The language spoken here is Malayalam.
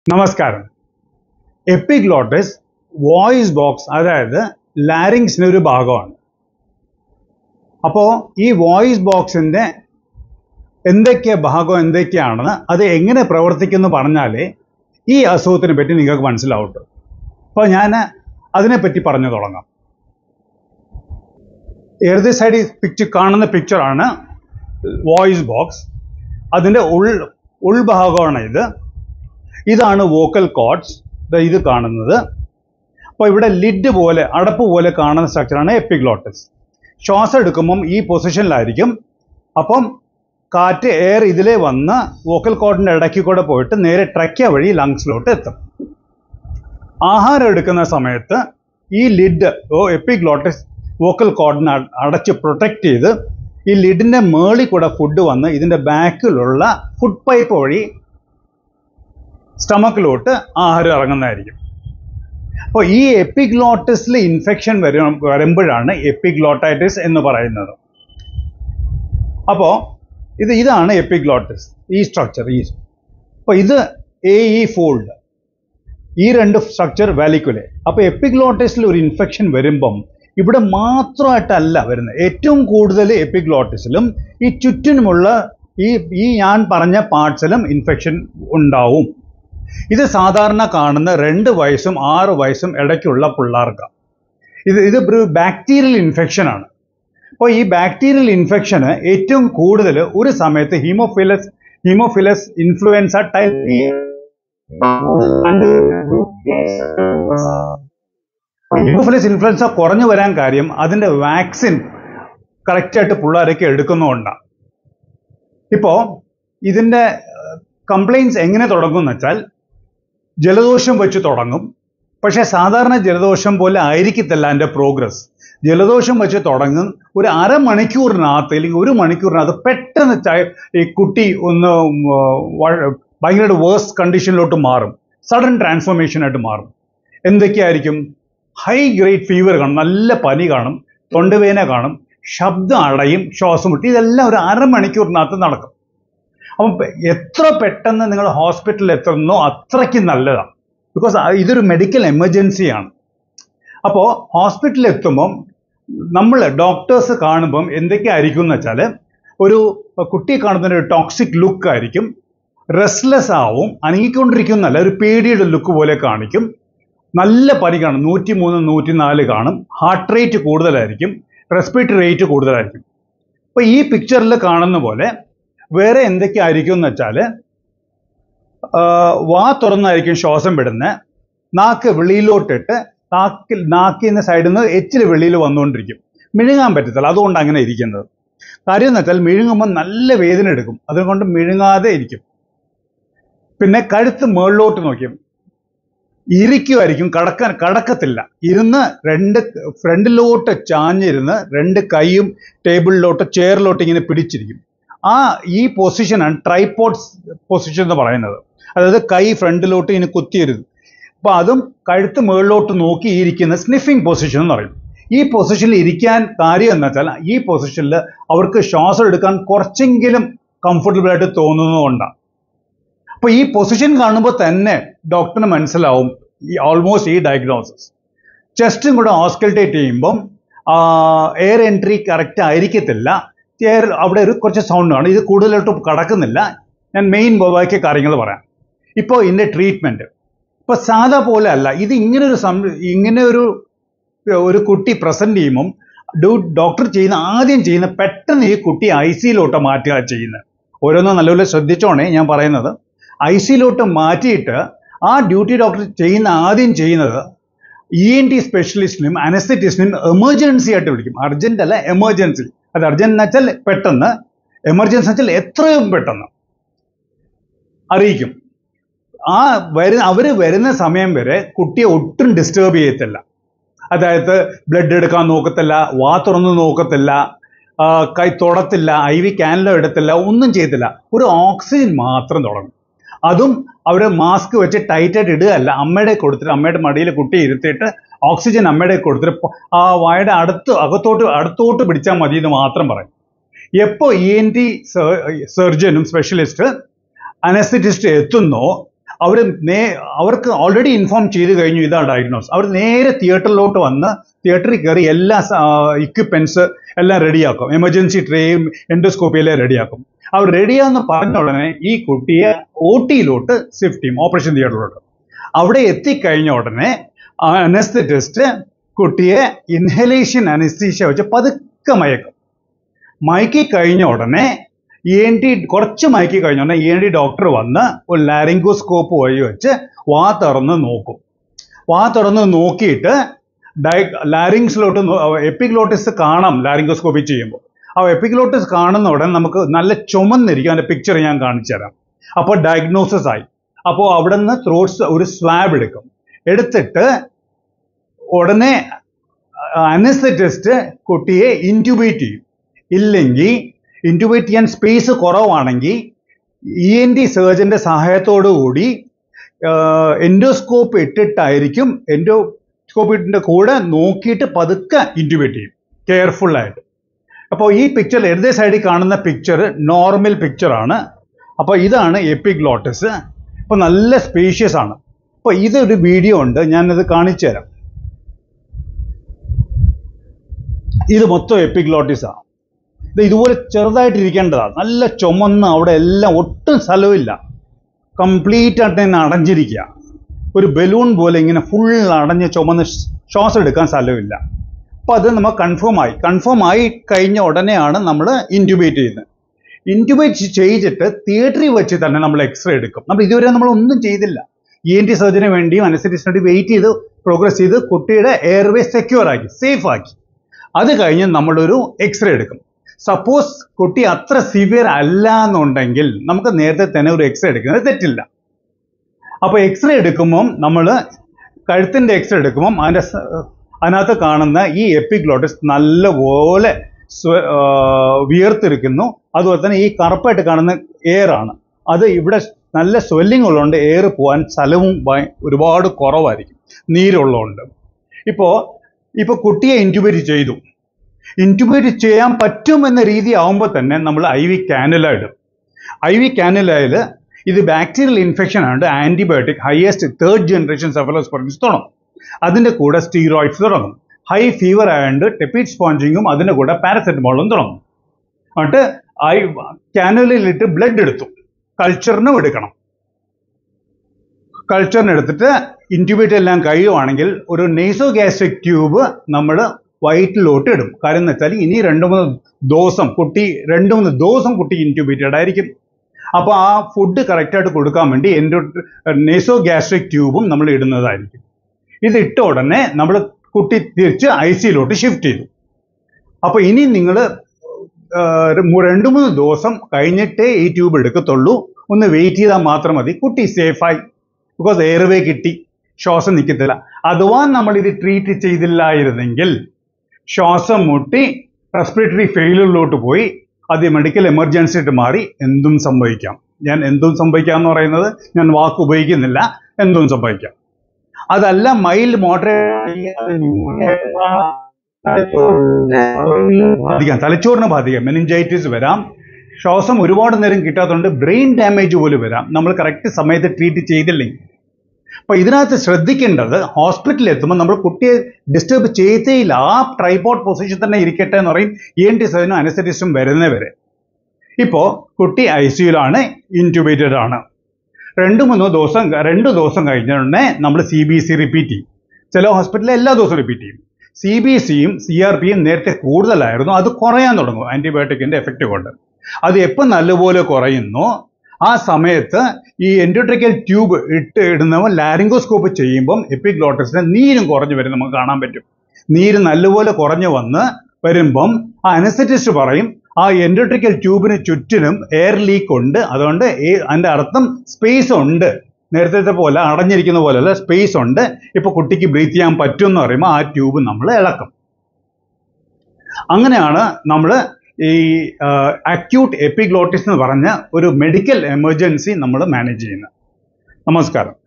നമസ്കാരം എപ്പിഗ്ലോട്ടസ് വോയിസ് ബോക്സ് അതായത് ലാരിങ്സിന് ഒരു ഭാഗമാണ് അപ്പോൾ ഈ വോയിസ് ബോക്സിൻ്റെ എന്തൊക്കെ ഭാഗം എന്തൊക്കെയാണെന്ന് അത് എങ്ങനെ പ്രവർത്തിക്കുന്നു പറഞ്ഞാലേ ഈ അസുഖത്തിനെ പറ്റി നിങ്ങൾക്ക് മനസ്സിലാവട്ടെ അപ്പോൾ ഞാൻ അതിനെപ്പറ്റി പറഞ്ഞു തുടങ്ങാം ഇടത് സൈഡിൽ പിക്ചർ കാണുന്ന പിക്ചറാണ് വോയിസ് ബോക്സ് അതിൻ്റെ ഉൾ ഉൾഭാഗമാണ് ഇത് ഇതാണ് വോക്കൽ കോഡ്സ് ഇത് കാണുന്നത് അപ്പോൾ ഇവിടെ ലിഡ് പോലെ അടപ്പ് പോലെ കാണുന്ന സ്ട്രക്ചറാണ് എപ്പിഗ്ലോട്ടസ് ശ്വാസം എടുക്കുമ്പം ഈ പൊസിഷനിലായിരിക്കും അപ്പം കാറ്റ് എയർ ഇതിലേ വന്ന് വോക്കൽ കോഡിൻ്റെ ഇടയ്ക്ക് കൂടെ പോയിട്ട് നേരെ ട്രക്യ വഴി ലങ്സിലോട്ട് എത്തും ആഹാരം എടുക്കുന്ന സമയത്ത് ഈ ലിഡ് ഓ എപ്പിഗ്ലോട്ടസ് വോക്കൽ കോഡിനെ അടച്ച് പ്രൊട്ടക്റ്റ് ചെയ്ത് ഈ ലിഡിൻ്റെ മേളിൽ കൂടെ ഫുഡ് വന്ന് ഇതിൻ്റെ ബാക്കിലുള്ള ഫുഡ് പൈപ്പ് വഴി സ്റ്റമക്കിലോട്ട് ആഹാരം ഇറങ്ങുന്നതായിരിക്കും അപ്പോൾ ഈ എപ്പിഗ്ലോട്ടസിൽ ഇൻഫെക്ഷൻ വരും വരുമ്പോഴാണ് എപ്പിഗ്ലോട്ടൈറ്റിസ് എന്ന് പറയുന്നത് അപ്പോൾ ഇത് ഇതാണ് എപ്പിഗ്ലോട്ടസ് ഈ സ്ട്രക്ചർ ഈ അപ്പോൾ ഇത് എ ഇ ഫോൾഡ് ഈ രണ്ട് സ്ട്രക്ചർ വാലിക്കുലെ അപ്പോൾ എപ്പിഗ്ലോട്ടസിൽ ഒരു ഇൻഫെക്ഷൻ വരുമ്പം ഇവിടെ മാത്രമായിട്ടല്ല വരുന്നത് ഏറ്റവും കൂടുതൽ എപ്പിഗ്ലോട്ടസിലും ഈ ചുറ്റിനുമുള്ള ഈ ഈ ഞാൻ പറഞ്ഞ പാർട്സിലും ഇൻഫെക്ഷൻ ഉണ്ടാവും ഇത് സാധാരണ കാണുന്ന രണ്ട് വയസ്സും ആറ് വയസ്സും ഇടയ്ക്കുള്ള പിള്ളേർക്കാണ് ഇത് ഇത് ഒരു ബാക്ടീരിയൽ ഇൻഫെക്ഷൻ ആണ് അപ്പോൾ ഈ ബാക്ടീരിയൽ ഇൻഫെക്ഷന് ഏറ്റവും കൂടുതൽ ഒരു സമയത്ത് Haemophilus Haemophilus influenza type Haemophilus influenza കുറഞ്ഞു വരാൻ കാര്യം അതിൻ്റെ വാക്സിൻ കറക്റ്റായിട്ട് പിള്ളേരൊക്കെ എടുക്കുന്നതുകൊണ്ടാണ് ഇപ്പോൾ ഇതിൻ്റെ കംപ്ലയിൻസ് എങ്ങനെ തുടങ്ങും എന്ന് വെച്ചാൽ ജലദോഷം വെച്ച് തുടങ്ങും പക്ഷേ സാധാരണ ജലദോഷം പോലെ ആയിരിക്കത്തില്ല അതിൻ്റെ പ്രോഗ്രസ് ജലദോഷം വെച്ച് തുടങ്ങും ഒരു അരമണിക്കൂറിനകത്ത് അല്ലെങ്കിൽ ഒരു മണിക്കൂറിനകത്ത് പെട്ടെന്ന് ചായ- ഈ കുട്ടി ഒന്ന് ഭയങ്കര വേഴ്സ് കണ്ടീഷനിലോട്ട് മാറും സഡൻ ട്രാൻസ്ഫോർമേഷൻ ആയിട്ട് മാറും എന്തൊക്കെയായിരിക്കും ഹൈ ഗ്രേഡ് ഫീവർ കാണും നല്ല പനി കാണും തൊണ്ടവേന കാണും ശബ്ദം അടയും ശ്വാസം മുട്ടി ഇതെല്ലാം ഒരു അരമണിക്കൂറിനകത്ത് നടക്കും അപ്പം പെ- എത്ര പെട്ടെന്ന് നിങ്ങൾ ഹോസ്പിറ്റലിൽ എത്തുന്നോ അത്രയ്ക്ക് നല്ലതാണ് ബിക്കോസ് ഇതൊരു മെഡിക്കൽ എമർജൻസിയാണ് അപ്പോൾ ഹോസ്പിറ്റലിൽ എത്തുമ്പം നമ്മൾ ഡോക്ടേഴ്സ് കാണുമ്പം എന്തൊക്കെ ആയിരിക്കും എന്ന് വെച്ചാൽ ഒരു കുട്ടിയെ കാണുന്ന ഒരു ടോക്സിക് ലുക്ക് ആയിരിക്കും റെസ്റ്റ്ലെസ് ആവും അനങ്ങിക്കൊണ്ടിരിക്കുന്നല്ല ഒരു പേടിയുടെ ലുക്ക് പോലെ കാണിക്കും നല്ല പനി കാണും നൂറ്റി മൂന്ന് നൂറ്റി നാല് കാണും ഹാർട്ട് റേറ്റ് കൂടുതലായിരിക്കും റെസ്പിറേറ്ററി റേറ്റ് കൂടുതലായിരിക്കും അപ്പോൾ ഈ പിക്ചറിൽ കാണുന്ന പോലെ വേറെ എന്തൊക്കെ ആയിരിക്കും എന്ന് വെച്ചാൽ വാ തുറന്നായിരിക്കും ശ്വാസം വിടുന്നത് നാക്ക് വെളിയിലോട്ടിട്ട് നാക്കിൽ നാക്കിൽ നിന്ന് സൈഡിൽ നിന്ന് എച്ചിൽ വെളിയിൽ വന്നുകൊണ്ടിരിക്കും മിഴുങ്ങാൻ പറ്റത്തില്ല അതുകൊണ്ട് അങ്ങനെ ഇരിക്കുന്നത് കാര്യം എന്ന് വെച്ചാൽ മിഴുങ്ങുമ്പോൾ നല്ല വേദന എടുക്കും അതുകൊണ്ട് മിഴുങ്ങാതെ ഇരിക്കും പിന്നെ കഴുത്ത് മുകളിലോട്ട് നോക്കിയും ഇരിക്കുമായിരിക്കും കടക്കാൻ കടക്കത്തില്ല ഇരുന്ന് രണ്ട് ഫ്രണ്ടിലോട്ട് ചാഞ്ഞിരുന്ന് രണ്ട് കൈയും ടേബിളിലോട്ട് ചെയറിലോട്ട് ഇങ്ങനെ പിടിച്ചിരിക്കും ആ ഈ പൊസിഷനാണ് ട്രൈപോഡ് പൊസിഷൻ എന്ന് പറയുന്നത് അതായത് കൈ ഫ്രണ്ടിലോട്ട് ഇങ്ങനെ കുത്തിയിരുന്ന് അപ്പോൾ അതും കഴുത്ത് മുകളിലോട്ട് നോക്കി ഇരിക്കുന്ന സ്നിഫിംഗ് പൊസിഷൻ എന്ന് പറയും ഈ പൊസിഷനിൽ ഇരിക്കാൻ കാര്യം എന്ന് വെച്ചാൽ ഈ പൊസിഷനിൽ അവർക്ക് ശ്വാസം എടുക്കാൻ കുറച്ചെങ്കിലും കംഫർട്ടബിൾ ആയിട്ട് തോന്നുന്നതുകൊണ്ടാണ് അപ്പോൾ ഈ പൊസിഷൻ കാണുമ്പോൾ തന്നെ ഡോക്ടറിന് മനസ്സിലാവും ഈ ഓൾമോസ്റ്റ് ഈ ഡയഗ്നോസിസ് ചെസ്റ്റും കൂടെ ഓസ്കൾട്ടേറ്റ് ചെയ്യുമ്പം എയർ എൻട്രി കറക്റ്റ് ആയിരിക്കത്തില്ല എയർ അവിടെ ഒരു കുറച്ച് സൗണ്ട് ആണ് ഇത് കൂടുതലായിട്ട് കടക്കുന്നില്ല ഞാൻ മെയിൻ ബാക്കിയ കാര്യങ്ങൾ പറയാം ഇപ്പോൾ ഇതിൻ്റെ ട്രീറ്റ്മെൻറ്റ് ഇപ്പോൾ സാധാ പോലെ അല്ല ഇത് ഇങ്ങനെ ഒരു സം ഇങ്ങനെ ഒരു ഒരു കുട്ടി പ്രസൻറ്റ് ചെയ്യുമ്പം ഡോ ഡോക്ടർ ചെയ്യുന്ന ആദ്യം ചെയ്യുന്ന പെട്ടെന്ന് ഈ കുട്ടി ഐ സിയിലോട്ട് മാറ്റുക ചെയ്യുന്നത് ഓരോന്നും നല്ലപോലെ ശ്രദ്ധിച്ചോണേ ഞാൻ പറയുന്നത് ഐ സിയിലോട്ട് മാറ്റിയിട്ട് ആ ഡ്യൂട്ടി ഡോക്ടർ ചെയ്യുന്ന ആദ്യം ചെയ്യുന്നത് ഇ എൻ ടി സ്പെഷ്യലിസ്റ്റിനും അനസ്തറ്റിസ്റ്റിനും എമർജൻസി ആയിട്ട് വിളിക്കും അർജന്റ് അല്ല എമർജൻസി അത് അർജന്റ് എന്ന് വെച്ചാൽ പെട്ടെന്ന് എമർജൻസി വെച്ചാൽ എത്രയും പെട്ടെന്ന് അറിയിക്കും ആ വരുന്ന അവർ വരുന്ന സമയം വരെ കുട്ടിയെ ഒട്ടും ഡിസ്റ്റർബ് ചെയ്യത്തില്ല അതായത് ബ്ലഡ് എടുക്കാൻ നോക്കത്തില്ല വാ തുറന്ന് നോക്കത്തില്ല ആ, കൈ തൊടത്തില്ല ഐ വി ക്യാനിലോ എടുത്തില്ല ഒന്നും ചെയ്യത്തില്ല ഒരു ഓക്സിജൻ മാത്രം തുടങ്ങും അതും അവർ മാസ്ക് വെച്ച് ടൈറ്റായിട്ട് ഇടുകയല്ല അമ്മയുടെ കൊടുത്തിട്ട് അമ്മയുടെ മടിയിൽ കുട്ടി ഇരുത്തിയിട്ട് ഓക്സിജൻ അമ്മയുടെ കൊടുത്തിട്ട് പൊ- ആ വായുടെ അടുത്ത് അകത്തോട്ട് അടുത്തോട്ട് പിടിച്ചാൽ മതി എന്ന് മാത്രം പറയും എപ്പോൾ ഇ എൻ ടി സർജനും സ്പെഷ്യലിസ്റ്റ് അനസ്തറ്റിസ്റ്റ് എത്തുന്നോ അവർ നേ അവർക്ക് ഓൾറെഡി ഇൻഫോം ചെയ്ത് കഴിഞ്ഞു ഇതാ ഡയഗ്നോസ് അവർ നേരെ തിയേറ്ററിലോട്ട് വന്ന് തിയേറ്ററിൽ കയറി എല്ലാ ഇക്വിപ്മെന്റ്സ് എല്ലാം റെഡിയാക്കും എമർജൻസി ട്രേയും എൻഡോസ്കോപ്പി എല്ലാം റെഡിയാക്കും അവർ റെഡിയാന്ന് പറഞ്ഞ ഉടനെ ഈ കുട്ടിയെ ഒ ടിയിലോട്ട് ഷിഫ്റ്റ് ചെയ്യും ഓപ്പറേഷൻ തിയേറ്ററിലോട്ട് അവിടെ എത്തിക്കഴിഞ്ഞ ഉടനെ അനസ്തറ്റിസ്റ്റ് കുട്ടിയെ ഇൻഹലേഷൻ അനസ്തീഷ്യ വെച്ച് പതുക്കെ മയക്കും മയക്കി കഴിഞ്ഞ ഉടനെ ഇ എൻ ടി കുറച്ച് മയക്കി കഴിഞ്ഞ ഉടനെ ഇ എൻ ടി ഡോക്ടർ വന്ന് ഒരു ലാരിങ്കോസ്കോപ്പ് വഴി വെച്ച് വാ തുറന്ന് നോക്കും വാ തുറന്ന് നോക്കിയിട്ട് ഡയ ലാരിങ്സിലോട്ട് എപ്പിഗ്ലോട്ടിസ് കാണാം ലാരിങ്കോസ്കോപ്പി ചെയ്യുമ്പോൾ ആ എപ്പിഗ്ലോട്ടിസ് കാണുന്ന ഉടനെ നമുക്ക് നല്ല ചുമന്നിരിക്കും അതിൻ്റെ പിക്ചർ ഞാൻ കാണിച്ചു തരാം അപ്പോൾ ഡയഗ്നോസിസ് ആയി അപ്പോൾ അവിടെ നിന്ന് ത്രോട്ട്സ് ഒരു സ്വാബ് എടുക്കും എടുത്തിട്ട് ഉടനെ അനസ്തറ്റിസ്റ്റ് കുട്ടിയെ ഇൻറ്റുബേറ്റ് ചെയ്യും ഇല്ലെങ്കിൽ ഇൻറ്റുബേറ്റ് ചെയ്യാൻ സ്പേസ് കുറവാണെങ്കിൽ ഇ എൻ ടി സർജന്റെ സഹായത്തോടു കൂടി എൻഡോസ്കോപ്പ് ഇട്ടിട്ടായിരിക്കും എൻഡോസ്കോപ്പിന്റെ കൂടെ നോക്കിയിട്ട് പതുക്കെ ഇൻറ്റുബേറ്റ് ചെയ്യും കെയർഫുൾ ആയിട്ട് അപ്പോൾ ഈ പിക്ചർ ഇടതേ സൈഡിൽ കാണുന്ന പിക്ചർ നോർമൽ പിക്ചറാണ് അപ്പോൾ ഇതാണ് എപ്പിഗ്ലോട്ടസ് അപ്പോൾ നല്ല സ്പേഷ്യസ് ആണ് അപ്പോൾ ഇതൊരു വീഡിയോ ഉണ്ട് ഞാനത് കാണിച്ചു തരാം ഇത് മൊത്തം എപ്പിഗ്ലോട്ടിസാണ് ഇത് ഇതുപോലെ ചെറുതായിട്ട് ഇരിക്കേണ്ടതാണ് നല്ല ചുമന്ന് അവിടെ എല്ലാം ഒട്ടും സ്ഥലമില്ല കംപ്ലീറ്റ് ആയിട്ട് തന്നെ അടഞ്ഞിരിക്കുക ഒരു ബലൂൺ പോലെ ഇങ്ങനെ ഫുൾ അടഞ്ഞ് ചുമന്ന് ശ്വാസം എടുക്കാൻ സ്ഥലമില്ല അപ്പോൾ അത് നമ്മൾ കൺഫേം ആയി കൺഫേം ആയി കഴിഞ്ഞ ഉടനെയാണ് നമ്മൾ ഇൻറ്റുബേറ്റ് ചെയ്യുന്നത് ഇൻറ്റുബേറ്റ് ചെയ്തിട്ട് തിയേറ്ററിൽ വെച്ച് തന്നെ നമ്മൾ എക്സ്റേ എടുക്കും നമ്മൾ ഇതുവരെ നമ്മൾ ഒന്നും ചെയ്തില്ല ഇ എൻ ടി സർജന് വേണ്ടിയും അനസ്തറ്റിസ്റ്റിന് വേണ്ടി വെയിറ്റ് ചെയ്ത് പ്രോഗ്രസ് ചെയ്ത് കുട്ടിയുടെ എയർവേ സെക്യൂർ ആക്കി സേഫ് ആക്കി അത് കഴിഞ്ഞ് നമ്മളൊരു എക്സ്റേ എടുക്കും സപ്പോസ് കുട്ടി അത്ര സിവിയർ അല്ല എന്നുണ്ടെങ്കിൽ നമുക്ക് നേരത്തെ തന്നെ ഒരു എക്സ്റേ എടുക്കുന്നത് തെറ്റില്ല അപ്പോൾ എക്സ്റേ എടുക്കുമ്പം നമ്മൾ കഴുത്തിൻ്റെ എക്സ്റേ എടുക്കുമ്പം അതിൻ്റെ സ- അതിനകത്ത് കാണുന്ന ഈ എപ്പിഗ്ലോട്ടിസ് നല്ലപോലെ സ്വ- ആ, വിയർത്തിരിക്കുന്നു അതുപോലെ തന്നെ ഈ കറുപ്പായിട്ട് കാണുന്ന എയർ ആണ് അത് ഇവിടെ നല്ല സ്വെല്ലിംഗ് ഉള്ളതുകൊണ്ട് എയർ പോകാൻ സ്ഥലവും ഭയ- ഒരുപാട് കുറവായിരിക്കും നീരുള്ളതുകൊണ്ട് ഇപ്പോൾ ഇപ്പോൾ കുട്ടിയെ ഇൻറ്റുബേറ്റ് ചെയ്തു ഇൻറ്റുബേറ്റ് ചെയ്യാൻ പറ്റും എന്ന രീതി ആവുമ്പോൾ തന്നെ നമ്മൾ ഐ വി കാനുല ഇടും ഐ വി കാനുലയിൽ ഇത് ബാക്ടീരിയൽ ഇൻഫെക്ഷൻ ആണ് antibiotic highest third generation cephalosporins തുടങ്ങും അതിൻ്റെ കൂടെ സ്റ്റീറോയിഡ്സ് തുടങ്ങും ഹൈ ഫീവർ ആയതുകൊണ്ട് ടെപ്പിഡ് സ്പോഞ്ചിങ്ങും അതിൻ്റെ കൂടെ പാരസെറ്റമോളും തുടങ്ങും എന്നിട്ട് ഐ കാനുലയിലിട്ട് ബ്ലഡ് എടുത്തു കൾച്ചറിനും എടുക്കണം കൾച്ചറിന് എടുത്തിട്ട് ഇൻറ്റുബേറ്റ് എല്ലാം കഴിയുവാണെങ്കിൽ ഒരു നെയ്സോ ഗ്യാസ്ട്രിക് ട്യൂബ് നമ്മൾ വയറ്റിലോട്ട് ഇടും കാര്യം എന്ന് വെച്ചാൽ ഇനി രണ്ട് മൂന്ന് ദിവസം കുട്ടി രണ്ട് മൂന്ന് ദിവസം കുട്ടി ഇൻറ്റുബേറ്റഡ് ആയിരിക്കും അപ്പോൾ ആ ഫുഡ് കറക്റ്റായിട്ട് കൊടുക്കാൻ വേണ്ടി എൻഡോ നെയ്സോ ഗ്യാസ്ട്രിക് ട്യൂബും നമ്മൾ ഇടുന്നതായിരിക്കും ഇത് ഇട്ട ഉടനെ നമ്മൾ കുട്ടി തിരിച്ച് ഐ സിയിലോട്ട് ഷിഫ്റ്റ് ചെയ്തു അപ്പോൾ ഇനി നിങ്ങൾ രണ്ട് മൂന്ന് ദിവസം കഴിഞ്ഞിട്ടേ ഈ ട്യൂബ് എടുക്കത്തുള്ളൂ ഒന്ന് വെയിറ്റ് ചെയ്താൽ മാത്രം മതി കുട്ടി സേഫായി ബിക്കോസ് എയർവേ കിട്ടി ശ്വാസം നിൽക്കത്തില്ല അഥവാ നമ്മൾ ഇത് ട്രീറ്റ് ചെയ്തില്ലായിരുന്നെങ്കിൽ ശ്വാസം മുട്ടി റെസ്പിറേറ്ററി ഫെയിലിയറിലോട്ട് പോയി അത് മെഡിക്കൽ എമർജൻസി ആയിട്ട് മാറി എന്തും സംഭവിക്കാം ഞാൻ എന്തും സംഭവിക്കാം എന്ന് പറയുന്നത് ഞാൻ വാക്ക് ഉപയോഗിക്കുന്നില്ല എന്തും സംഭവിക്കാം അതല്ല മൈൽഡ് മോഡറേറ്റ് ബാധിക്കാം തലച്ചോറിനെ ബാധിക്കാം മെനിഞ്ചൈറ്റിസ് വരാം ശ്വാസം ഒരുപാട് നേരം കിട്ടാത്തതുകൊണ്ട് ബ്രെയിൻ ഡാമേജ് പോലും വരാം നമ്മൾ കറക്റ്റ് സമയത്ത് ട്രീറ്റ് ചെയ്തില്ലെങ്കിൽ അപ്പൊ ഇതിനകത്ത് ശ്രദ്ധിക്കേണ്ടത് ഹോസ്പിറ്റലിൽ എത്തുമ്പോൾ നമ്മൾ കുട്ടിയെ ഡിസ്റ്റർബ് ചെയ്തേയില്ല ആ ട്രൈപോഡ് പൊസിഷൻ തന്നെ ഇരിക്കട്ടെ എന്ന് പറയും ഇ എൻ ടി സർജനും അനസ്തറ്റിസ്റ്റും വരുന്നവരെ ഇപ്പോൾ കുട്ടി ഐ സിയുലാണ് ഇൻറ്റുബേറ്റഡ് ആണ് രണ്ട് മൂന്ന് ദിവസം രണ്ട് ദിവസം കഴിഞ്ഞുടനെ നമ്മൾ സി ബി സി റിപ്പീറ്റ് ചെയ്യും ചില ഹോസ്പിറ്റലിൽ എല്ലാ ദിവസവും റിപ്പീറ്റ് ചെയ്യും സി ബി സിയും സി ആർ പിയും നേരത്തെ കൂടുതലായിരുന്നു അത് കുറയാൻ തുടങ്ങും ആന്റിബയോട്ടിക്കിന്റെ എഫക്റ്റ് കൊണ്ട് അത് എപ്പോൾ നല്ലപോലെ കുറയുന്നു ആ സമയത്ത് ഈ എൻഡോട്രിക്കൽ ട്യൂബ് ഇട്ട് ഇടുന്നവൻ ലാരിങ്കോസ്കോപ്പ് ചെയ്യുമ്പം എപ്പിഗ്ലോട്ടസിന്റെ നീരും കുറഞ്ഞു വരും നമുക്ക് കാണാൻ പറ്റും നീര് നല്ലപോലെ കുറഞ്ഞു വന്ന് വരുമ്പം ആ അനസറ്റിസ്റ്റ് പറയും ആ എൻഡോട്രിക്കൽ ട്യൂബിന് ചുറ്റിനും എയർ ലീക്ക് ഉണ്ട് അതുകൊണ്ട് ഏ- അതിന്റെ അർത്ഥം സ്പേസ് ഉണ്ട് നേരത്തെ പോലെ അടഞ്ഞിരിക്കുന്ന പോലെയല്ല സ്പേസ് ഉണ്ട് ഇപ്പൊ കുട്ടിക്ക് ബ്രീത്ത് ചെയ്യാൻ പറ്റും എന്ന് പറയുമ്പോൾ ആ ട്യൂബ് നമ്മൾ ഇളക്കും അങ്ങനെയാണ് നമ്മൾ ഈ അക്യൂട്ട് എപ്പിഗ്ലോട്ടിസ് എന്ന് പറഞ്ഞ ഒരു മെഡിക്കൽ എമർജൻസി നമ്മൾ മാനേജ് ചെയ്യുന്നത് നമസ്കാരം